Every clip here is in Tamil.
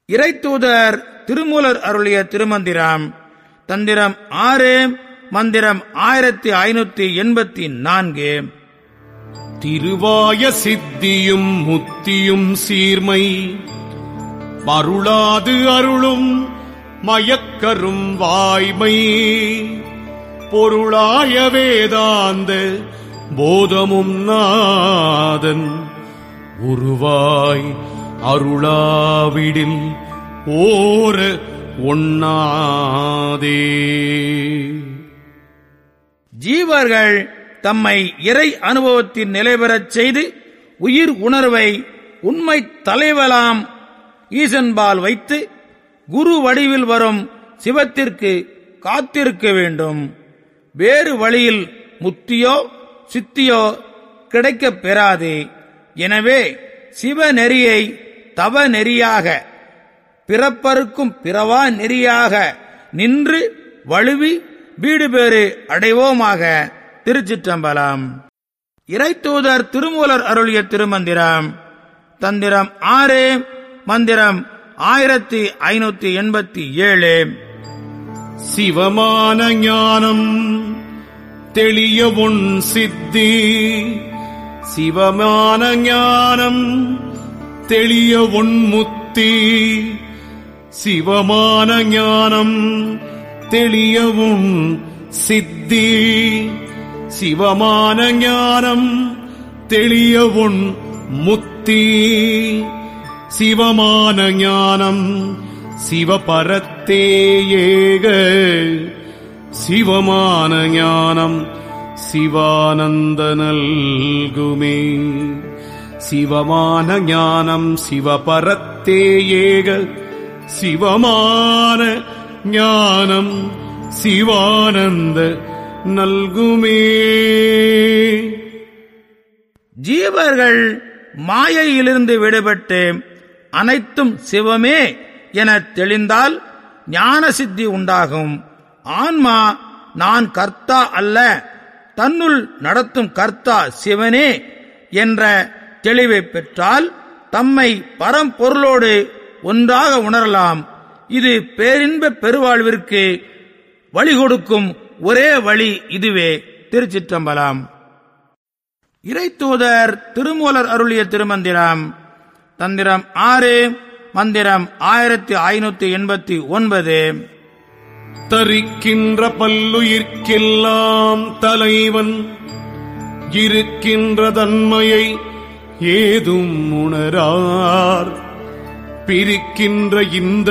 இறைத்தூதர் திருமூலர் அருளிய திருமந்திரம் தந்திரம் ஆறு மந்திரம் ஆயிரத்தி ஐநூத்தி எண்பத்தி நான்கு திருவாய சித்தியும் முத்தியும் சீர்மை மருளாது அருளும் மயக்கரும் வாய்மை பொருளாய வேதாந்த போதமும் நாதன் உருவாய் அருளாவிடில் ஓர ஒண்ணாதே ஜீவர்கள் தம்மை இறை அனுபவத்தில் நிலைபெறச் செய்து உயிர் உணர்வை உண்மை தலைவலாம் ஈசன்பால் வைத்து குரு வடிவில் வரும் சிவத்திற்கு காத்திருக்க வேண்டும் வேறு வழியில் முத்தியோ சித்தியோ கிடைக்கப் பெறாது எனவே சிவ நெறியை தவ நெறியாக பிறப்பருக்கும் பிறவா நெறியாக நின்று வழுவி வீடு பேறு அடைவோமாக திருச்சிற்றம்பலம் இறைத்தூதர் திருமூலர் அருளிய திருமந்திரம் தந்திரம் ஆறு மந்திரம் ஆயிரத்தி ஐநூத்தி எண்பத்தி ஏழு சிவமான ஞானம் தெளிய உன் சித்தி சிவமான ஞானம் தெளிய உன் முத்தி சிவமான ஞானம் தெளிய உன் சித்தி சிவமான ஞானம் தெளிய உன் முத்தி சிவமான ஞானம் சிவபரத்தே ஏக சிவமான ஞானம் சிவானந்த நல்குமே சிவமான ஞானம் சிவபரத்தே ஏக சிவமான ஞானம் சிவானந்த நல்குமே ஜீவர்கள் மாயையிலிருந்து விடுபட்டு அனைத்தும் சிவமே என தெளிந்தால் ஞான சித்தி உண்டாகும் ஆன்மா நான் கர்த்தா அல்ல தன்னுள் நடத்தும் கர்த்தா சிவனே என்ற தெளிவை பெற்றால் தம்மை பரம்பொருளோடு ஒன்றாக உணரலாம் இது பேரின்ப பெருவாழ்விற்கு வழி கொடுக்கும் ஒரே வழி இதுவே திருச்சிற்றம்பலம் இறைத்தூதர் திருமூலர் அருளிய திருமந்திரம் தந்திரம் ஆறு மந்திரம் ஆயிரத்தி ஐநூத்தி எண்பத்தி ஒன்பது தரிக்கின்ற பல்லுயிர்க்கெல்லாம் தலைவன் இருக்கின்ற தன்மையை ஏதும் உணரார் பிரிக்கின்ற இந்த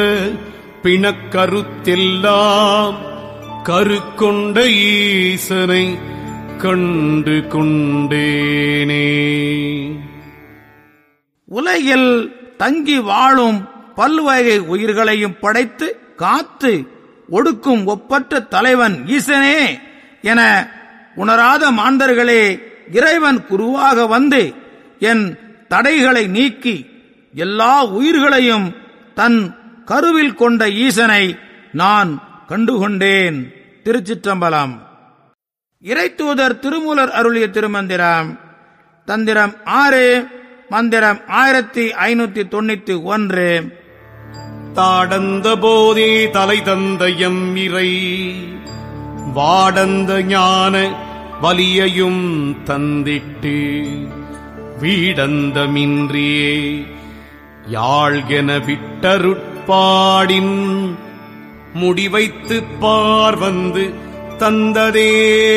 பிணக்கருத்தெல்லாம் கருக்கொண்ட ஈசனை கண்டு கொண்டேனே உலகில் தங்கி வாழும் பல்வகை உயிர்களையும் படைத்து காத்து ஒடுக்கும் ஒப்பற்ற தலைவன் ஈசனே என உணராத மாந்தர்களே இறைவன் குருவாக வந்து என் தடைகளை நீக்கி எல்லா உயிர்களையும் தன் கருவில் கொண்ட ஈசனை நான் கண்டுகொண்டேன் திருச்சிற்றம்பலம் இறைத்தூதர் திருமூலர் அருளிய திருமந்திரம் தந்திரம் ஆறு மந்திரம் ஆயிரத்தி ஐநூத்தி தொண்ணூத்தி ஒன்று தாடந்த போதே தலை தந்த எம் இறை வாடந்த ஞான வலியையும் தந்திட்டு வீடந்தமின்றியே யாழ்கென விட்டருட்பாடின் முடிவைத்து பார்வந்து தந்ததே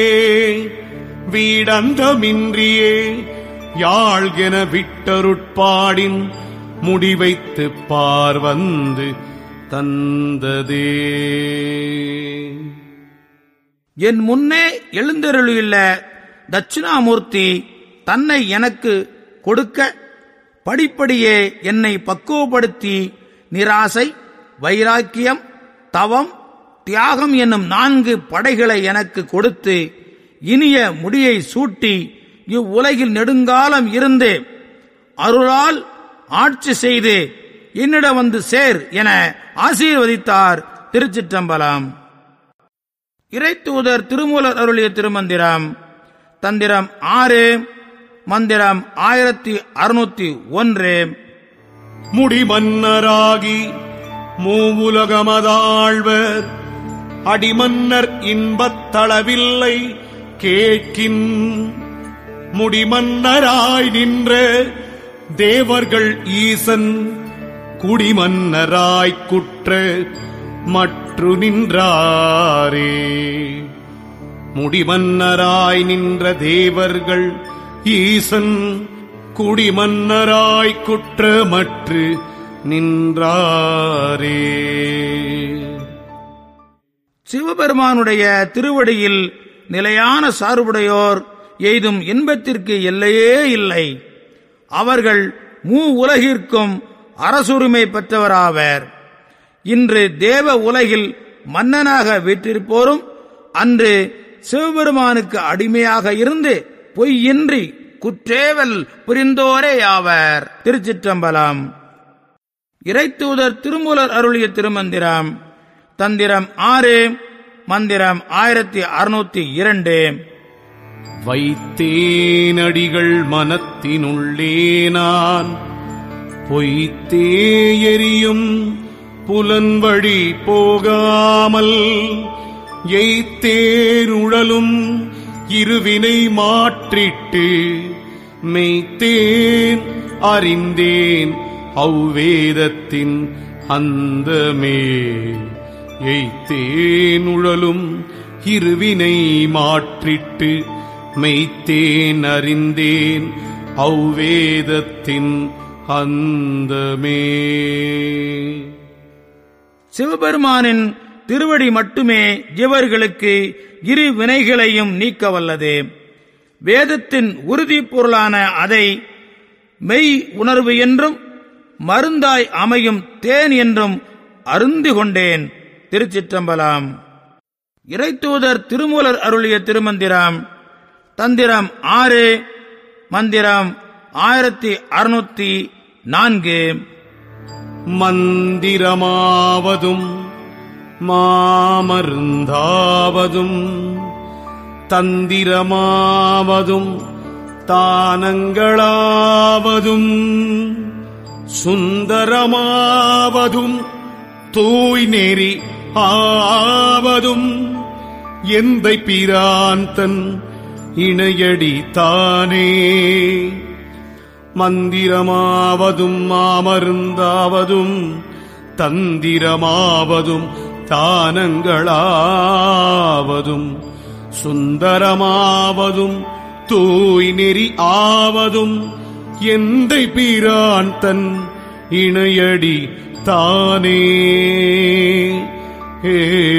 வீடந்தமின்றியே யாழ்கென விட்டருட்பாடின் முடிவைத்து பார்வந்து தந்ததே என் முன்னே எழுந்தருளியுள்ள தட்சிணாமூர்த்தி தன்னை எனக்கு கொடுக்க படிப்படியே என்னை பக்குவப்படுத்தி நிராசை வைராக்கியம் தவம் தியாகம் என்னும் நான்கு படைகளை எனக்கு கொடுத்து இனிய முடியை சூட்டி இவ்வுலகில் நெடுங்காலம் இருந்து அருளால் ஆட்சி செய்து என்னிடம் வந்து சேர் என ஆசீர்வதித்தார் திருச்சிற்றம்பலம் இறைத்தூதர் திருமூலர் அருளிய திருமந்திரம் தந்திரம் ஆறு மந்திரம் ஆயிரத்தி அறுநூத்தி ஒன்று முடிமன்னராகி மூவுலகமதாழ்வர் அடிமன்னர் இன்பத் தளவில்லை கேட்கின் முடிமன்னராய் நின்ற தேவர்கள் ஈசன் குடிமன்னராய் குற்ற மற்று நின்றாரே முடிமன்னராய் நின்ற தேவர்கள் ஈசன் குடிமன்னராய் குற்றமற்று நின்றாரே சிவபெருமானுடைய திருவடியில் நிலையான சார்புடையோர் எய்தும் இன்பத்திற்கு எல்லையே இல்லை அவர்கள் மூ உலகிற்கும் அரசுரிமை பெற்றவராவர் இன்று தேவ உலகில் மன்னனாக வீற்றிருப்போரும் அன்று சிவபெருமானுக்கு அடிமையாக இருந்து பொய்யின்றி குற்றேவல் புரிந்தோரேயாவர் திருச்சிற்றம்பலம் இறைத்தூதர் திருமூலர் அருளிய திருமந்திரம் தந்திரம் ஆறு மந்திரம் ஆயிரத்தி அறுநூத்தி இரண்டு வைத்தேனடிகள் மனத்தினுள்ளே நான் பொய்த்தே எரியும் புலன்வழி போகாமல் எய்த்தேனுழலும் இருவினை மாற்றிட்டு மெய்த்தேன் அறிந்தேன் அவ்வேதத்தின் அந்தமே எய்த்தேனுழலும் இருவினை மாற்றிட்டு மெய்த்தேன் அறிந்தேன் அவ்வேதத்தின் அந்தமே சிவபெருமானின் திருவடி மட்டுமே இவர்களுக்கு இரு வினைகளையும் நீக்க வல்லது வேதத்தின் உறுதி பொருளான அதை மெய் உணர்வு என்றும் மருந்தாய் அமையும் தேன் என்றும் அருந்து கொண்டேன் திருச்சிற்றம்பலம் இறைத்தூதர் திருமூலர் அருளிய திருமந்திரம் தந்திரம் ஆறு மந்திரம் ஆயிரத்தி அறுநூத்தி நான்கு மந்திரமாவதும் மாமருந்தாவதும் தந்திரமாவதும் தானங்களாவதும் சுந்தரமாவதும் தூய் நெறி ஆவதும் எந்தை பிராந்தன் இணையடி தானே மந்திரமாவதும் மாமருந்தாவதும் தந்திரமாவதும் தானங்களாவதும் சுந்தரமாவதும் தூய் நெறி ஆவதும் எந்தை பிரான் தன் இணையடி தானே ஏ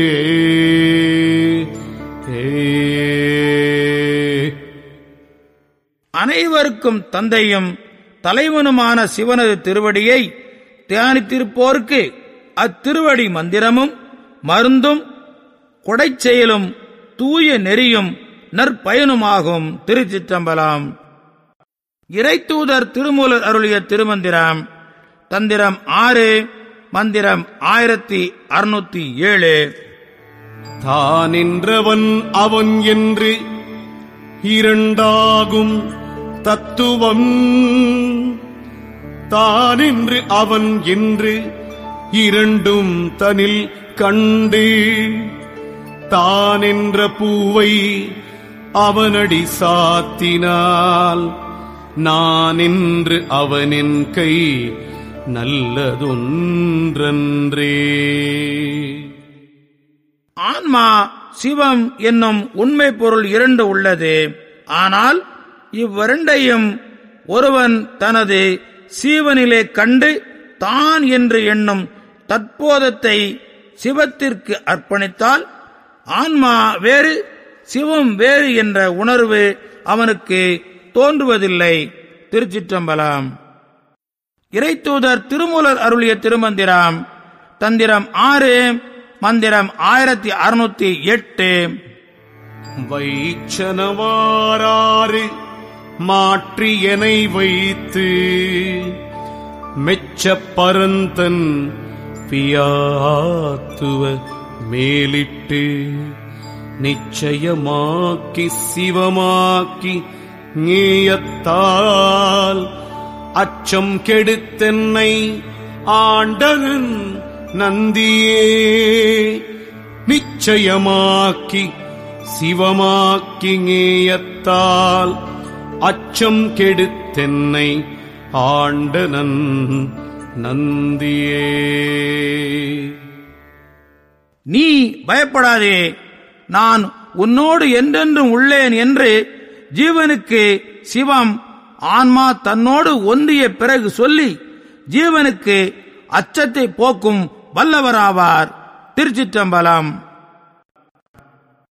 ஏ அனைவருக்கும் தந்தையும் தலைவனுமான சிவனது திருவடியை தியானித்திருப்போருக்கு அத்திருவடி மந்திரமும் மருந்தும் கொடைச் செயலும் தூய நெறியும் நற்பயனுமாகும் திருச்சிற்றம்பலம் இறைத்தூதர் திருமூலர் அருளிய திருமந்திரம் தந்திரம் ஆறு மந்திரம் ஆயிரத்தி அறுநூத்தி ஏழு தானென்றவன் அவன் என்று இரண்டாகும் தத்துவம் தானென்று அவன் என்று இரண்டும் தனில் கண்டு தானென்ற பூவை அவனடி சாத்தினால் நான் என்று அவனின் கை நல்லதொன்றன்றே ஆன்மா சிவம் என்னும் உண்மை பொருள் இரண்டு உள்ளது ஆனால் இவ்விரண்டையும் ஒருவன் தனது சீவனிலே கண்டு தான் என்று எண்ணும் தற்போதத்தை சிவத்திற்கு அர்ப்பணித்தால் ஆன்மா வேறு சிவம் வேறு என்ற உணர்வு அவனுக்கு தோன்றுவதில்லை திருச்சிற்றம்பலம் இறைத்தூதர் திருமூலர் அருளிய திருமந்திரம் தந்திரம் ஆறு மந்திரம் ஆயிரத்தி அறுநூத்தி எட்டு வைச்சனவாராறு மாற்றி எனை வைத்து மெச்சப் பரந்தன் பியாத்துவ மேலிட்டு நிச்சயமாக்கி சிவமாக்கி ஞேயத்தால் அச்சம் கெடுத்தென்னை ஆண்டனன் நந்தியே நிச்சயமாக்கி சிவமாக்கி நேயத்தால் அச்சம் கெடுத்தென்னை ஆண்டனன் நந்தியே நீ பயப்படாதே நான் உன்னோடு என்றென்றும் உள்ளேன் என்று ஜீவனுக்கு சிவம் ஆன்மா தன்னோடு ஒன்றிய பிறகு சொல்லி ஜீவனுக்கு அச்சத்தை போக்கும் வல்லவராவார் திருச்சிற்றம்பலம்